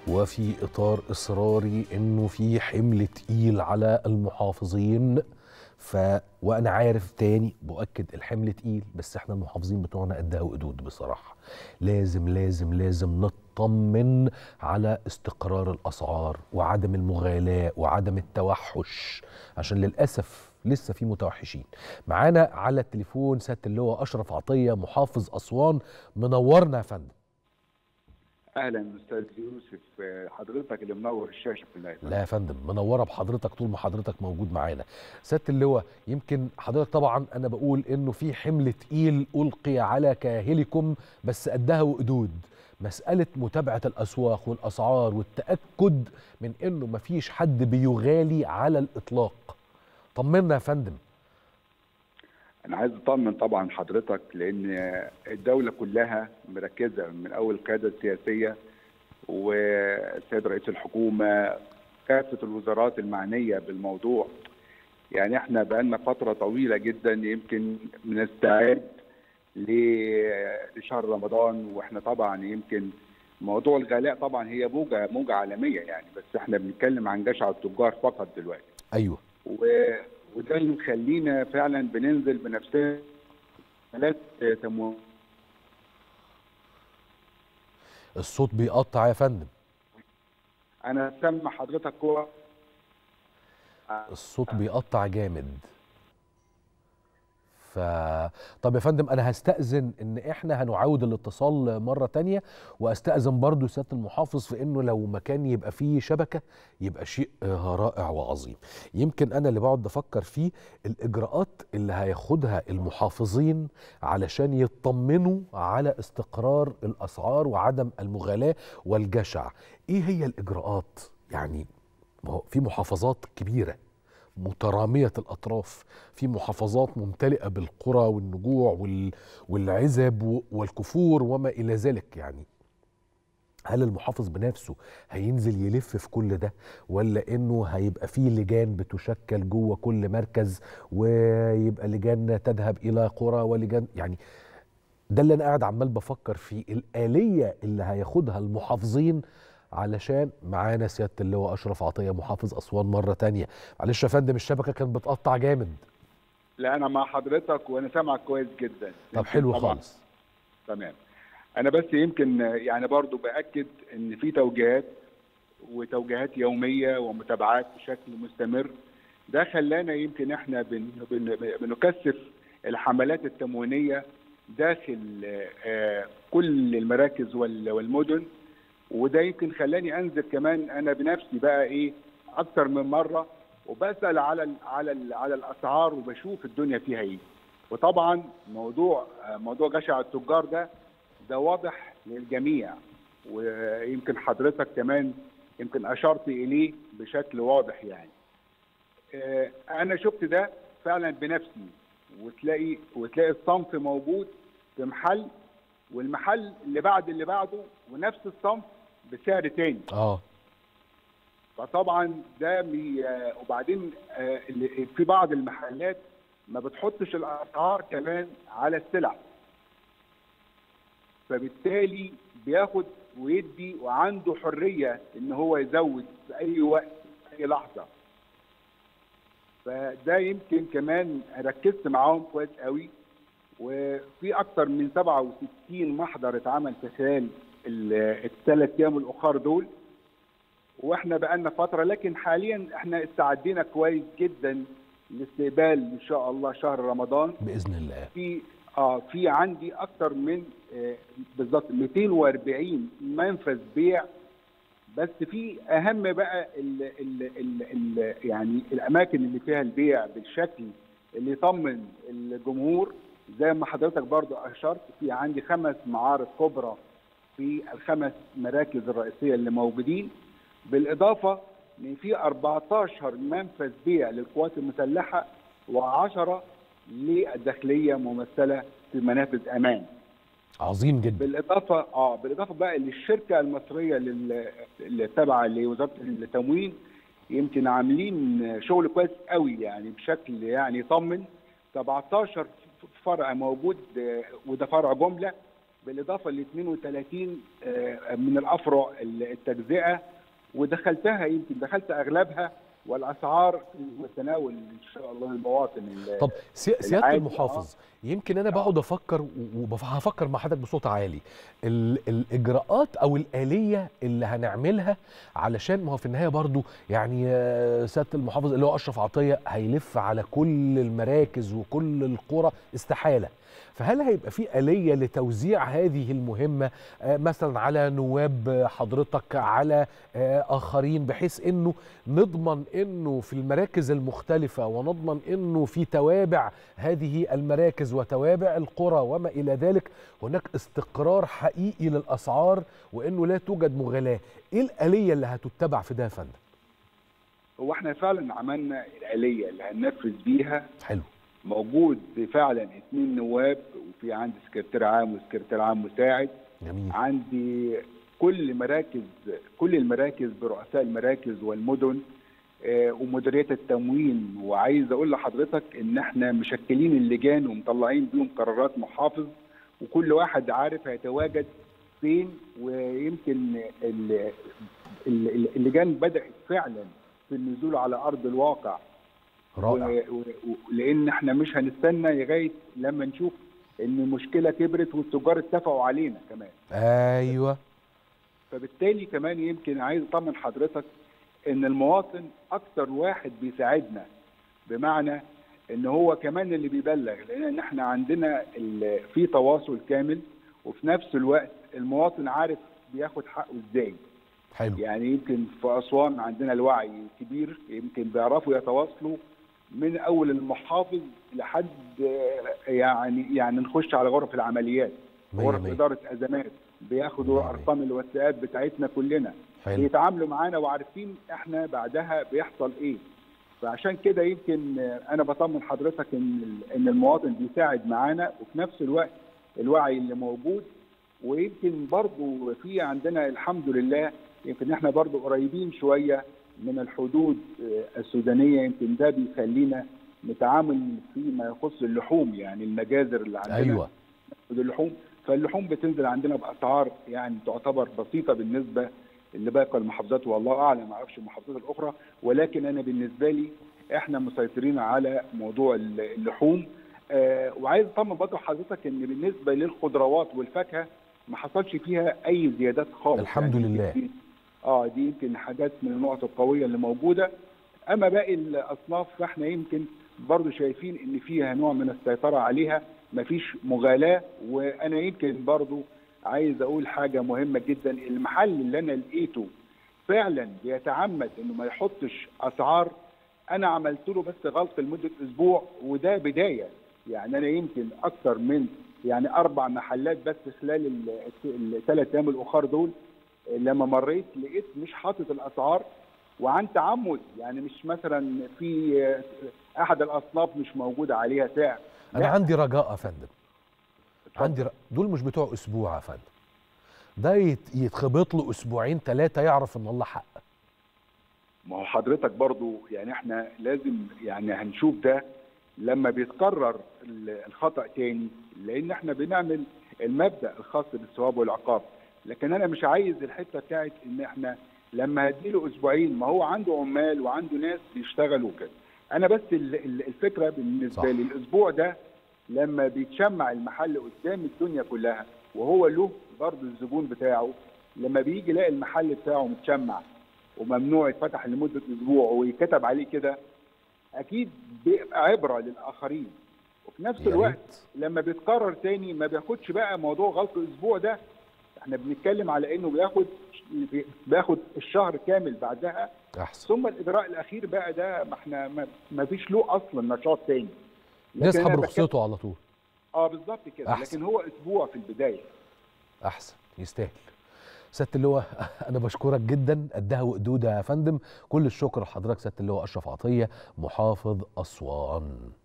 وفي اطار اصراري انه في حمل تقيل على المحافظين ف وانا عارف تاني باكد الحمل تقيل بس احنا المحافظين بتوعنا قدها وقدود بصراحه لازم لازم لازم نطمن على استقرار الاسعار وعدم المغالاه وعدم التوحش عشان للاسف لسه في متوحشين معانا على التليفون سياده اللواء اشرف عطيه محافظ اسوان منورنا يا فندم اهلا استاذ يوسف حضرتك اللي منور الشاشه كلها لا يا فندم منوره بحضرتك طول ما حضرتك موجود معانا سياده اللواء يمكن حضرتك طبعا انا بقول انه في حمل تقيل القي على كاهلكم بس قدها وقدود مساله متابعه الاسواق والاسعار والتاكد من انه مفيش حد بيغالي على الاطلاق طمنا يا فندم انا عايز اطمن طبعا حضرتك لان الدوله كلها مركزه من اول القياده السياسيه والسيد رئيس الحكومه كافه الوزارات المعنيه بالموضوع يعني احنا بقالنا فتره طويله جدا يمكن بنستعد لشهر رمضان واحنا طبعا يمكن موضوع الغلاء طبعا هي موجه موجه عالميه يعني بس احنا بنتكلم عن جشع التجار فقط دلوقتي ايوه و... وده اللي مخلينا فعلا بننزل بنفسنا ثلاث تمويل الصوت بيقطع يا فندم انا سامع حضرتك كويس الصوت بيقطع جامد ف طب يا فندم انا هستأذن ان احنا هنعاود الاتصال مرة تانية واستأذن برضو سيادة المحافظ في انه لو مكان يبقى فيه شبكة يبقى شيء رائع وعظيم يمكن انا اللي بقعد افكر فيه الاجراءات اللي هياخدها المحافظين علشان يطمنوا على استقرار الاسعار وعدم المغالاة والجشع ايه هي الاجراءات يعني في محافظات كبيره مترامية الأطراف في محافظات ممتلئة بالقرى والنجوع وال... والعزب والكفور وما إلى ذلك يعني هل المحافظ بنفسه هينزل يلف في كل ده ولا انه هيبقى فيه لجان بتشكل جوه كل مركز ويبقى لجان تذهب الى قرى ولجان يعني ده اللي انا قاعد عمال بفكر فيه الآلية اللي هياخدها المحافظين علشان معانا سياده اللواء اشرف عطيه محافظ اسوان مره تانية معلش يا فندم الشبكه كانت بتقطع جامد لا انا مع حضرتك وانا سامعك كويس جدا طب حلو خالص تمام انا بس يمكن يعني برضو باكد ان في توجيهات وتوجيهات يوميه ومتابعات بشكل مستمر ده خلانا يمكن احنا بن بن بنكثف الحملات التموينيه داخل كل المراكز والمدن وده يمكن خلاني انزل كمان انا بنفسي بقى ايه اكتر من مره وبسال على ال على ال على الاسعار وبشوف الدنيا فيها ايه وطبعا موضوع موضوع جشع التجار ده ده واضح للجميع ويمكن حضرتك كمان يمكن اشرت اليه بشكل واضح يعني انا شفت ده فعلا بنفسي وتلاقي وتلاقي الصنف موجود في محل والمحل اللي بعد اللي بعده ونفس الصنف بسعر تاني اه فطبعا ده مي وبعدين في بعض المحلات ما بتحطش الاسعار كمان على السلع فبالتالي بياخد ويدي وعنده حريه ان هو يزود في اي وقت في اي لحظه فده يمكن كمان ركزت معاهم كويس قوي وفي اكثر من 67 محضر اتعمل في خلال الثلاث ايام الاخر دول واحنا بقالنا فتره لكن حاليا احنا استعدينا كويس جدا لاستقبال ان شاء الله شهر رمضان باذن الله في اه في عندي اكثر من آه بالظبط 240 منفذ بيع بس في اهم بقى ال ال ال ال يعني الاماكن اللي فيها البيع بالشكل اللي يطمن الجمهور زي ما حضرتك برضو اشرت في عندي خمس معارض كبرى في الخمس مراكز الرئيسيه اللي موجودين بالاضافه ان في 14 منفذ بيع للقوات المسلحه و10 للداخليه ممثله في منافذ امان. عظيم جدا. بالاضافه اه بالاضافه بقى للشركه المصريه اللي تابعه لوزاره التموين يمكن عاملين شغل كويس قوي يعني بشكل يعني يطمن 17 فرع موجود وده فرع جمله بالاضافه ل 32 آه، من الافرع التجزئه ودخلتها يمكن دخلت اغلبها والاسعار في متناول ان شاء الله المواطن ال- طب سي- سياده العادي، المحافظ يمكن انا بقعد افكر وهفكر مع حضرتك بصوت عالي ال- الاجراءات او الاليه اللي هنعملها علشان ما هو في النهايه برضو يعني آه، سياده المحافظ اللي هو اشرف عطيه هيلف على كل المراكز وكل القرى استحاله فهل هيبقى في آلية لتوزيع هذه المهمة آه، مثلا على نواب حضرتك على آه، آخرين بحيث أنه نضمن أنه في المراكز المختلفة ونضمن أنه في توابع هذه المراكز وتوابع القرى وما إلى ذلك هناك استقرار حقيقي للأسعار وأنه لا توجد مغالاة إيه الآلية اللي هتتبع في ده يا فندم؟ هو احنا فعلا عملنا الاليه اللي هننفذ بيها حلو موجود فعلا اثنين نواب وفي عندي سكرتير عام وسكرتير عام مساعد جميل عندي كل مراكز كل المراكز برؤساء المراكز والمدن آه، ومديريه التموين وعايز اقول لحضرتك ان احنا مشكلين اللجان ومطلعين بيهم قرارات محافظ وكل واحد عارف هيتواجد فين ويمكن ال- ال- اللجان بدات فعلا في النزول على ارض الواقع رائع و- و- و- لان احنا مش هنستنى لغايه لما نشوف ان المشكله كبرت والتجار اتفقوا علينا كمان أيوه فبالتالي كمان يمكن عايز اطمن حضرتك ان المواطن اكتر واحد بيساعدنا بمعنى ان هو كمان اللي بيبلغ لان احنا عندنا ال- في تواصل كامل وفي نفس الوقت المواطن عارف بياخد حقه ازاي حلو يعني يمكن في اسوان عندنا الوعي كبير يمكن بيعرفوا يتواصلوا من اول المحافظ لحد آه، يعني يعني نخش على غرف العمليات مية غرف مية. اداره ازمات بياخدوا مية مية. ارقام الوثائقات بتاعتنا كلنا حلو بيتعاملوا معانا وعارفين احنا بعدها بيحصل ايه فعشان كده يمكن آه، انا بطمن حضرتك ان ال- ان المواطن بيساعد معانا وفي نفس الوقت الوعي اللي موجود ويمكن برضو في عندنا الحمد لله يمكن احنا برضو قريبين شويه من الحدود آه، السودانيه يمكن ده بيخلينا نتعامل فيما يخص اللحوم يعني المجازر اللي عندنا أيوه ناخد اللحوم فاللحوم بتنزل عندنا باسعار يعني تعتبر بسيطه بالنسبه لباقي المحافظات والله اعلم ما اعرفش المحافظات الاخرى ولكن انا بالنسبه لي احنا مسيطرين على موضوع اللحوم آه وعايز اطمن برضه حضرتك ان بالنسبه للخضروات والفاكهه ما حصلش فيها اي زيادات خالص الحمد يعني لله. دي- اه دي يمكن حاجات من النقط القويه اللي موجوده اما باقي الاصناف فاحنا يمكن برضو شايفين ان فيها نوع من السيطره عليها مفيش مغالاه وانا يمكن برضو عايز اقول حاجه مهمه جدا المحل اللي انا لقيته فعلا بيتعمد انه ما يحطش اسعار انا عملت له بس غلق لمده اسبوع وده بدايه يعني انا يمكن اكثر من يعني اربع محلات بس خلال الثلاث ايام الاخر دول لما مريت لقيت مش حاطط الاسعار وعن تعمد يعني مش مثلا في احد الاصناف مش موجود عليها سعر انا لا. عندي رجاء يا فندم اتفضل. عندي ر... دول مش بتوع اسبوع يا فندم ده يت... يتخبط له اسبوعين ثلاثه يعرف ان الله حق ما هو حضرتك برضو يعني احنا لازم يعني هنشوف ده لما بيتكرر ال- الخطأ تاني لان احنا بنعمل المبدأ الخاص بالثواب والعقاب لكن انا مش عايز الحته بتاعت ان احنا لما هديله اسبوعين ما هو عنده عمال وعنده ناس بيشتغلوا كده انا بس ال- ال- الفكره بالنسبه صح. لي الاسبوع ده لما بيتشمع المحل قدام الدنيا كلها وهو له برضه الزبون بتاعه لما بيجي يلاقي المحل بتاعه متشمع وممنوع يتفتح لمده اسبوع ويكتب عليه كده اكيد بيبقى عبره للاخرين وفي نفس يا الوقت ريت. لما بيتكرر تاني ما بياخدش بقى موضوع غلق الاسبوع ده احنا بنتكلم على انه بياخد بياخد الشهر كامل بعدها احسن ثم الاجراء الاخير بقى ده ما احنا ما- ما فيش له اصلا نشاط تاني لكن نسحب أنا بتكلم- رخصته على طول اه بالظبط كده أحسن. لكن هو اسبوع في البدايه احسن يستاهل سياده اللواء انا بشكرك جدا قدها وقدودها يا فندم كل الشكر لحضرتك سياده اللواء اشرف عطيه محافظ اسوان